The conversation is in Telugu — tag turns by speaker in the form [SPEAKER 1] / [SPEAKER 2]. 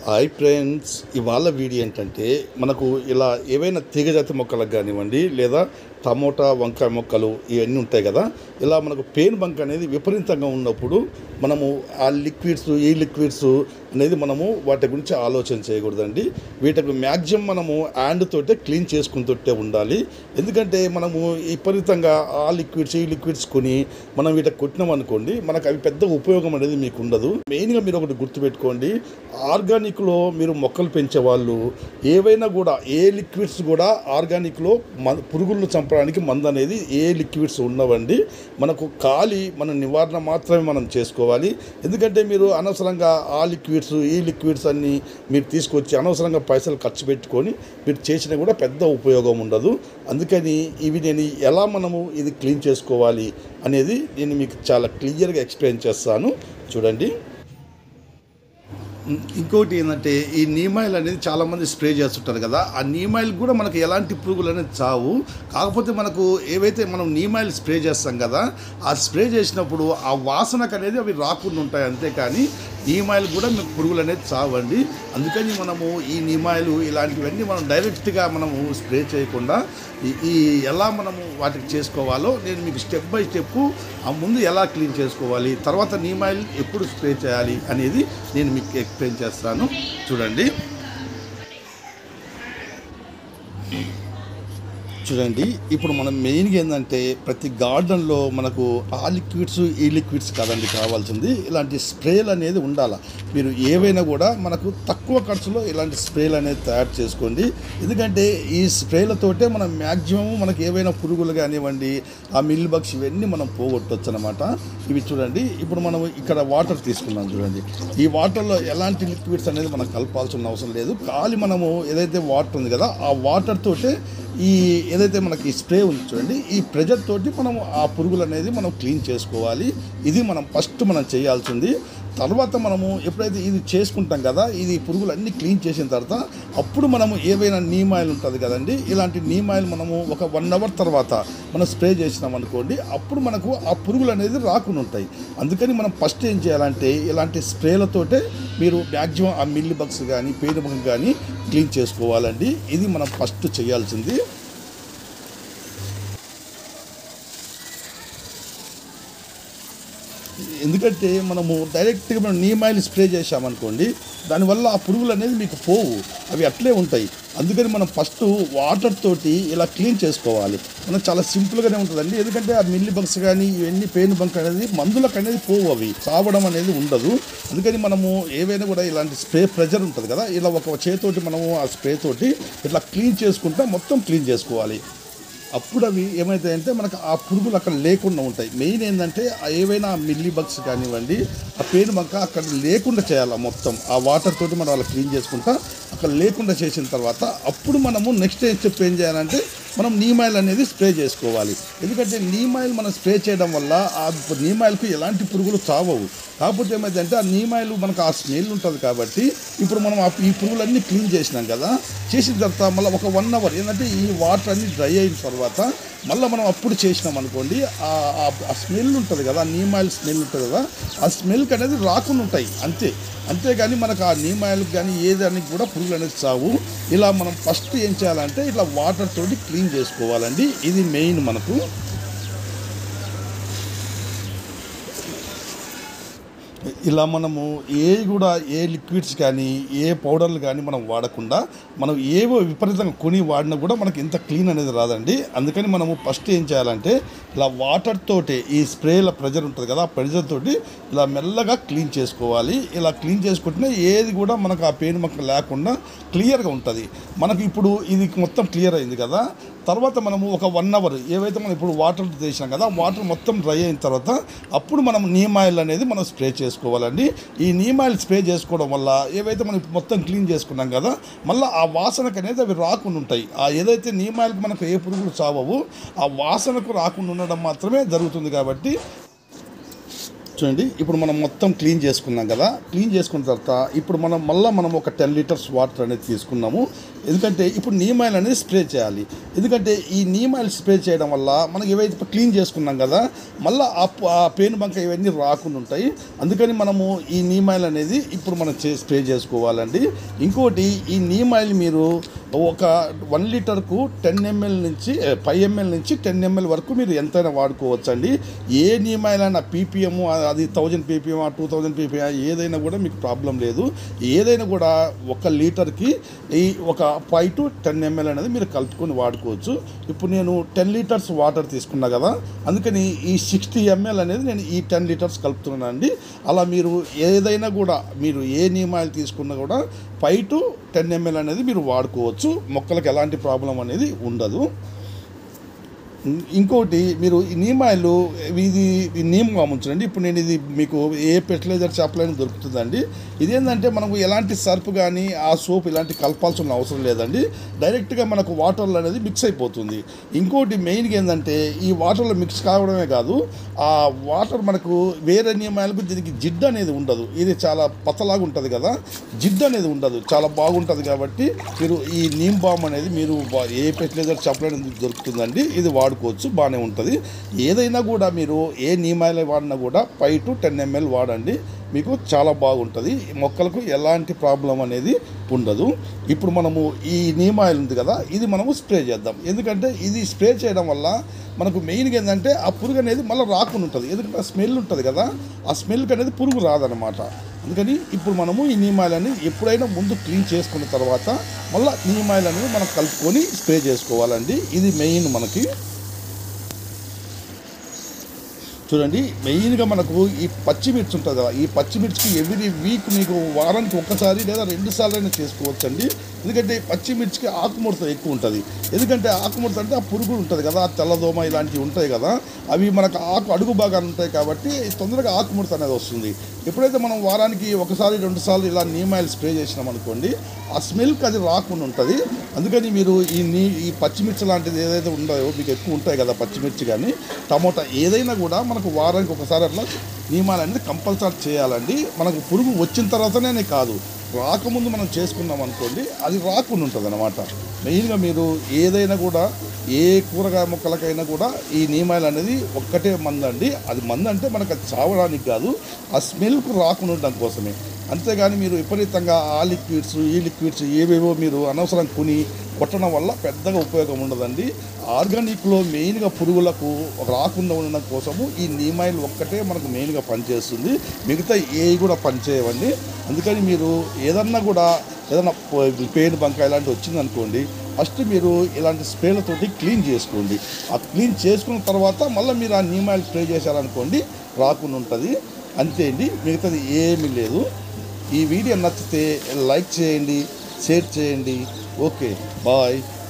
[SPEAKER 1] హాయ్ ఫ్రెండ్స్ ఇవాళ వీడియో ఏంటంటే మనకు ఇలా ఏవైనా తీగజాతి మొక్కలకు కానివ్వండి లేదా టమోటా వంకాయ మొక్కలు ఇవన్నీ ఉంటాయి కదా ఇలా మనకు పెయిన్ బంక్ అనేది విపరీతంగా ఉన్నప్పుడు మనము ఆ లిక్విడ్స్ ఈ లిక్విడ్స్ అనేది మనము వాటి గురించి ఆలోచన చేయకూడదండి వీటికి మ్యాక్సిమం మనము హ్యాండ్ తోటే క్లీన్ చేసుకుంటుంటే ఉండాలి ఎందుకంటే మనము విపరీతంగా ఆ లిక్విడ్స్ ఈ లిక్విడ్స్ కొని మనం వీటికి కొట్టినాం అనుకోండి మనకు అవి పెద్ద ఉపయోగం అనేది మీకు ఉండదు మెయిన్గా మీరు ఒకటి గుర్తుపెట్టుకోండి ఆర్గానిక్లో మీరు మొక్కలు పెంచే వాళ్ళు ఏవైనా కూడా ఏ లిక్విడ్స్ కూడా ఆర్గానిక్లో మ పురుగులను చంపడానికి మందు అనేది ఏ లిక్విడ్స్ ఉండవండి మనకు ఖాళీ మన నివారణ మాత్రమే మనం చేసుకోవాలి ఎందుకంటే మీరు అనవసరంగా ఆ లిక్విడ్స్ ఈ లిక్విడ్స్ అన్నీ మీరు తీసుకొచ్చి అనవసరంగా పైసలు ఖర్చు పెట్టుకొని మీరు చేసినా కూడా పెద్ద ఉపయోగం ఉండదు అందుకని ఇవి నేను ఎలా మనము ఇది క్లీన్ చేసుకోవాలి అనేది నేను మీకు చాలా క్లియర్గా ఎక్స్ప్లెయిన్ చేస్తాను చూడండి ఇంకోటి ఏంటంటే ఈ నీమాయిల్ అనేది చాలామంది స్ప్రే చేస్తుంటారు కదా ఆ నీమాయిల్ కూడా మనకు ఎలాంటి పురుగులు అనేది చావు కాకపోతే మనకు ఏవైతే మనం నీమాయిల్ స్ప్రే చేస్తాం కదా ఆ స్ప్రే చేసినప్పుడు ఆ వాసనకు అనేది అవి రాకుండా ఉంటాయి అంతేకాని నీమాయిల్ కూడా మీకు పురుగులు అనేది చావండి అందుకని మనము ఈ నీమాయిలు ఇలాంటివన్నీ మనం డైరెక్ట్గా మనము స్ప్రే చేయకుండా ఈ- ఈ ఎలా మనము వాటికి చేసుకోవాలో నేను మీకు స్టెప్ బై స్టెప్ ఆ ముందు ఎలా క్లీన్ చేసుకోవాలి తర్వాత నీమాయిల్ ఎప్పుడు స్ప్రే చేయాలి అనేది నేను మీకు ఎక్స్ప్లెయిన్ చేస్తాను చూడండి చూడండి ఇప్పుడు మనం మెయిన్గా ఏంటంటే ప్రతి గార్డెన్లో మనకు ఆ లిక్విడ్స్ ఈ లిక్విడ్స్ కాదండి కావాల్సింది ఇలాంటి స్ప్రేలు అనేది ఉండాలి మీరు ఏవైనా కూడా మనకు తక్కువ ఖర్చులో ఇలాంటి స్ప్రేలు అనేది తయారు చేసుకోండి ఎందుకంటే ఈ స్ప్రేలతోటే మనం మ్యాక్సిమం మనకి ఏవైనా పురుగులు కానివ్వండి ఆ మిల్ బగ్స్ ఇవన్నీ మనం పోగొట్టవచ్చు అనమాట ఇవి చూడండి ఇప్పుడు మనం ఇక్కడ వాటర్ తీసుకున్నాం చూడండి ఈ వాటర్లో ఎలాంటి లిక్విడ్స్ అనేది మనం కలపాల్సిన అవసరం లేదు ఖాళీ మనము ఏదైతే వాటర్ ఉంది కదా ఆ వాటర్ తోటే ఈ ఏదైతే మనకి ఈ స్ప్రే ఉంది చూడండి ఈ ప్రెజర్ తోటి మనం ఆ పురుగులు అనేది మనం క్లీన్ చేసుకోవాలి ఇది మనం ఫస్ట్ మనం చేయాల్సింది తర్వాత మనము ఎప్పుడైతే ఇది చేసుకుంటాం కదా ఇది పురుగులు అన్నీ క్లీన్ చేసిన తర్వాత అప్పుడు మనము ఏవైనా నీమాయిల్ ఉంటుంది కదండి ఇలాంటి నీమాయిల్ మనము ఒక వన్ అవర్ తర్వాత మనం స్ప్రే చేసినాం అనుకోండి అప్పుడు మనకు ఆ పురుగులు అనేది రాకుండా ఉంటాయి అందుకని మనం ఫస్ట్ ఏం చేయాలంటే ఇలాంటి స్ప్రేలతోటే మీరు మ్యాక్సిమం ఆ మిల్లి బగ్స్ కానీ పేరు బగ్ కానీ క్లీన్ చేసుకోవాలండి ఇది మనం ఫస్ట్ చేయాల్సింది ఎందుకంటే మనము డైరెక్ట్గా మనం నీమాయిల్ స్ప్రే చేసామనుకోండి దానివల్ల ఆ పురుగులు అనేది మీకు పోవు అవి అట్లే ఉంటాయి అందుకని మనం ఫస్ట్ వాటర్ తోటి ఇలా క్లీన్ చేసుకోవాలి మనం చాలా సింపుల్గానే ఉంటుందండి ఎందుకంటే ఆ మిల్లి బంక్స్ కానీ ఇవన్నీ పెయిన్ బంక్ అనేది మందులకు అనేది పోవు అవి చావడం అనేది ఉండదు అందుకని మనము ఏవైనా కూడా ఇలాంటి స్ప్రే ప్రెజర్ ఉంటుంది కదా ఇలా ఒక చేతోటి మనము ఆ స్ప్రే తోటి ఇట్లా క్లీన్ చేసుకుంటా మొత్తం క్లీన్ చేసుకోవాలి అప్పుడు అవి ఏమవుతాయంటే మనకు ఆ పురుగులు అక్కడ లేకుండా ఉంటాయి మెయిన్ ఏంటంటే ఆ ఏవైనా మిల్లీ బగ్స్ కానివ్వండి ఆ పేను బంక అక్కడ లేకుండా చేయాలి మొత్తం ఆ వాటర్ తోటి మనం అలా క్లీన్ చేసుకుంటా అక్కడ లేకుండా చేసిన తర్వాత అప్పుడు మనము నెక్స్ట్ ఏం చెప్పి ఏం చేయాలంటే మనం నీమాయిల్ అనేది స్ప్రే చేసుకోవాలి ఎందుకంటే నీమాయిల్ మనం స్ప్రే చేయడం వల్ల ఆ నీమాయిల్కి ఎలాంటి పురుగులు చావవు కాకపోతే ఏమైందంటే ఆ నీమాయిల్ మనకు ఆ స్మెల్ ఉంటుంది కాబట్టి ఇప్పుడు మనం ఆ ఈ పురుగులన్నీ క్లీన్ చేసినాం కదా చేసిన తర్వాత మళ్ళీ ఒక వన్ అవర్ ఏంటంటే ఈ వాటర్ అన్ని డ్రై అయిన తర్వాత మళ్ళీ మనం అప్పుడు చేసినాం అనుకోండి ఆ ఆ- ఆ స్మెల్ ఉంటుంది కదా ఆ నీమాయిల్ స్మెల్ ఉంటుంది కదా ఆ స్మెల్కి అనేది రాకుండా ఉంటాయి అంతే అంతేగాని మనకు ఆ నీమాయిల్కి కానీ ఏదానికి కూడా పురుగులు అనేది చావు ఇలా మనం ఫస్ట్ ఏం చేయాలంటే ఇట్లా వాటర్ తోటి క్లీన్ చేసుకోవాలండి ఇది మెయిన్ మనకు ఇలా మనము ఏ కూడా ఏ లిక్విడ్స్ కానీ ఏ పౌడర్లు కానీ మనం వాడకుండా మనం ఏవో విపరీతంగా కొని వాడినా కూడా మనకి ఇంత క్లీన్ అనేది రాదండి అందుకని మనము ఫస్ట్ ఏం చేయాలంటే ఇలా వాటర్ తోటి ఈ స్ప్రేల ప్రెజర్ ఉంటుంది కదా ఆ ప్రెజర్ తోటి ఇలా మెల్లగా క్లీన్ చేసుకోవాలి ఇలా క్లీన్ చేసుకుంటే ఏది కూడా మనకు ఆ పేను మొక్క లేకుండా క్లియర్గా ఉంటుంది మనకి ఇప్పుడు ఇది మొత్తం క్లియర్ అయింది కదా తర్వాత మనము ఒక వన్ అవర్ ఏవైతే మనం ఇప్పుడు వాటర్ చేసినాం కదా వాటర్ మొత్తం డ్రై అయిన తర్వాత అప్పుడు మనం నీమాయిల్ అనేది మనం స్ప్రే చేసుకోవాలండి ఈ నీమాయిల్ స్ప్రే చేసుకోవడం వల్ల ఏవైతే మనం ఇప్పుడు మొత్తం క్లీన్ చేసుకున్నాం కదా మళ్ళీ ఆ వాసనకు అనేది అవి రాకుండా ఉంటాయి ఆ ఏదైతే నీమాయిల్కి మనకు ఏ పురుగులు చావవు ఆ వాసనకు రాకుండా ఉండడం మాత్రమే జరుగుతుంది కాబట్టి చూడండి ఇప్పుడు మనం మొత్తం క్లీన్ చేసుకున్నాం కదా క్లీన్ చేసుకున్న తర్వాత ఇప్పుడు మనం మళ్ళీ మనం ఒక టెన్ లీటర్స్ వాటర్ అనేది తీసుకున్నాము ఎందుకంటే ఇప్పుడు నీమ్ ఆయిల్ అనేది స్ప్రే చేయాలి ఎందుకంటే ఈ నీమ్ ఆయిల్ స్ప్రే చేయడం వల్ల మనకి ఏవైతే ఇప్పుడు క్లీన్ చేసుకున్నాం కదా మళ్ళీ ఆ ప- ఆ పేను బంక ఇవన్నీ రాకుండా ఉంటాయి అందుకని మనము ఈ నీమ్ ఆయిల్ అనేది ఇప్పుడు మనం చే స్ప్రే చేసుకోవాలండి ఇంకోటి ఈ నీమ్ ఆయిల్ మీరు ఒక వన్ లీటర్కు టెన్ ఎంఎల్ నుంచి ఫైవ్ ఎంఎల్ నుంచి టెన్ ఎంఎల్ వరకు మీరు ఎంతైనా వాడుకోవచ్చండి ఏ నీమ్ ఆయిల్ అయినా పీపీఎం అది thousand PPM two thousand PPM ఏదైనా కూడా మీకు ప్రాబ్లం లేదు ఏదైనా కూడా ఒక లీటర్కి ఈ ఒక ఫైవ్ టు టెన్ ఎంఎల్ అనేది మీరు కలుపుకొని వాడుకోవచ్చు ఇప్పుడు నేను టెన్ లీటర్స్ వాటర్ తీసుకున్నా కదా అందుకని ఈ సిక్స్టీ ఎంఎల్ అనేది నేను ఈ టెన్ లీటర్స్ కలుపుతున్నాను అండి అలా మీరు ఏదైనా కూడా మీరు ఏ నియమాలు తీసుకున్నా కూడా ఫైవ్ టు టెన్ ఎంఎల్ అనేది మీరు వాడుకోవచ్చు మొక్కలకు ఎలాంటి ప్రాబ్లం అనేది ఉండదు ఇం- ఇంకోటి మీరు ఈ నీమాయిలు ఇది ఈ నీమ్ ఉంచండి ఇప్పుడు నేను ఇది మీకు ఏ ఫెర్టిలైజర్ షాప్లో దొరుకుతుందండి ఇదేంటంటే మనకు ఎలాంటి సర్ఫ్ కానీ ఆ సోప్ ఇలాంటి కలపాల్సిన అవసరం లేదండి డైరెక్ట్గా మనకు వాటర్లో అనేది మిక్స్ అయిపోతుంది ఇంకోటి మెయిన్గా ఏంటంటే ఈ వాటర్లో మిక్స్ కావడమే కాదు ఆ వాటర్ మనకు వేరే నియమాలకు దీనికి జిడ్డు అనేది ఉండదు ఇది చాలా పతలాగా ఉంటుంది కదా జిడ్డు అనేది ఉండదు చాలా బాగుంటుంది కాబట్టి మీరు ఈ నీమ్ బామ్ అనేది మీరు వా- ఏ ఫెర్టిలైజర్ షాప్లో దొరుకుతుందండి ఇది వాడుకోవచ్చు బాగానే ఉంటుంది ఏదైనా కూడా మీరు ఏ నీమాయిల్ వాడినా కూడా ఫైవ్ టు టెన్ ఎంఎల్ వాడండి మీకు చాలా బాగుంటుంది మొక్కలకు ఎలాంటి ప్రాబ్లం అనేది ఉండదు ఇప్పుడు మనము ఈ నీమ్ ఆయిల్ ఉంది కదా ఇది మనము స్ప్రే చేద్దాం ఎందుకంటే ఇది స్ప్రే చేయడం వల్ల మనకు మెయిన్గా ఏంటంటే ఆ పురుగు అనేది మళ్ళీ రాకుండా ఉంటుంది ఎందుకంటే ఆ స్మెల్ ఉంటుంది కదా ఆ స్మెల్కి అనేది పురుగు రాదనమాట అందుకని ఇప్పుడు మనము ఈ నీమ్ ఆయిల్ అనేది ఎప్పుడైనా ముందు క్లీన్ చేసుకున్న తర్వాత మళ్ళీ నీమ్ ఆయిల్ అనేది మనం కలుపుకొని స్ప్రే చేసుకోవాలండి ఇది మెయిన్ మనకి చూడండి మెయిన్గా మనకు ఈ పచ్చిమిర్చి ఉంటుంది కదా ఈ పచ్చిమిర్చికి ఎవ్రీ వీక్ మీకు వారానికి ఒక్కసారి లేదా రెండు సార్లు అయినా చేసుకోవచ్చండి ఎందుకంటే ఈ పచ్చిమిర్చికి ఆకుముడత ఎక్కువ ఉంటుంది ఎందుకంటే ఆకుముడత అంటే ఆ పురుగులు ఉంటుంది కదా ఆ తెల్లదోమ ఇలాంటివి ఉంటాయి కదా అవి మనకు ఆకు అడుగు భాగాలు ఉంటాయి కాబట్టి తొందరగా ఆకుముడత అనేది వస్తుంది ఎప్పుడైతే మనం వారానికి ఒకసారి రెండు సార్లు ఇలా నీమ్ ఆయిల్ స్ప్రే చేసినాం అనుకోండి ఆ స్మెల్కి అది రాకుండా ఉంటుంది అందుకని మీరు ఈ నీ ఈ పచ్చిమిర్చి లాంటిది ఏదైతే ఉందో మీకు ఎక్కువ ఉంటాయి కదా పచ్చిమిర్చి కానీ టమోటా ఏదైనా కూడా మనకు వారానికి ఒకసారి అట్లా నియమాలు అనేది కంపల్సరీ చేయాలండి మనకు పురుగు వచ్చిన తర్వాతనే కాదు రాకముందు మనం చేసుకున్నాం అనుకోండి అది రాకుండా ఉంటుంది అనమాట మెయిన్గా మీరు ఏదైనా కూడా ఏ కూరగాయ మొక్కలకైనా కూడా ఈ నియమాలు అనేది ఒక్కటే మందు అండి అది మందు అంటే మనకు అది చావడానికి కాదు ఆ స్మెల్కు రాకుండా ఉండడం కోసమే అంతేగాని మీరు విపరీతంగా ఆ లిక్విడ్స్ ఈ లిక్విడ్స్ ఏవేవో మీరు అనవసరం కొని కొట్టడం వల్ల పెద్దగా ఉపయోగం ఉండదండి ఆర్గానిక్లో మెయిన్గా పురుగులకు రాకుండా ఉండడం కోసము ఈ నీమాయిల్ ఒక్కటే మనకు మెయిన్గా పనిచేస్తుంది మిగతా ఏవి కూడా పనిచేయవండి అందుకని మీరు ఏదన్నా కూడా ఏదన్నా పేను బంక ఇలాంటివి వచ్చిందనుకోండి ఫస్ట్ మీరు ఇలాంటి స్ప్రేలతోటి క్లీన్ చేసుకోండి ఆ క్లీన్ చేసుకున్న తర్వాత మళ్ళీ మీరు ఆ నీమాయిల్ స్ప్రే చేశారనుకోండి రాకుండా ఉంటుంది అంతే అండి మిగతాది ఏమీ లేదు ఈ వీడియో నచ్చితే లైక్ చేయండి షేర్ చేయండి ఓకే బాయ్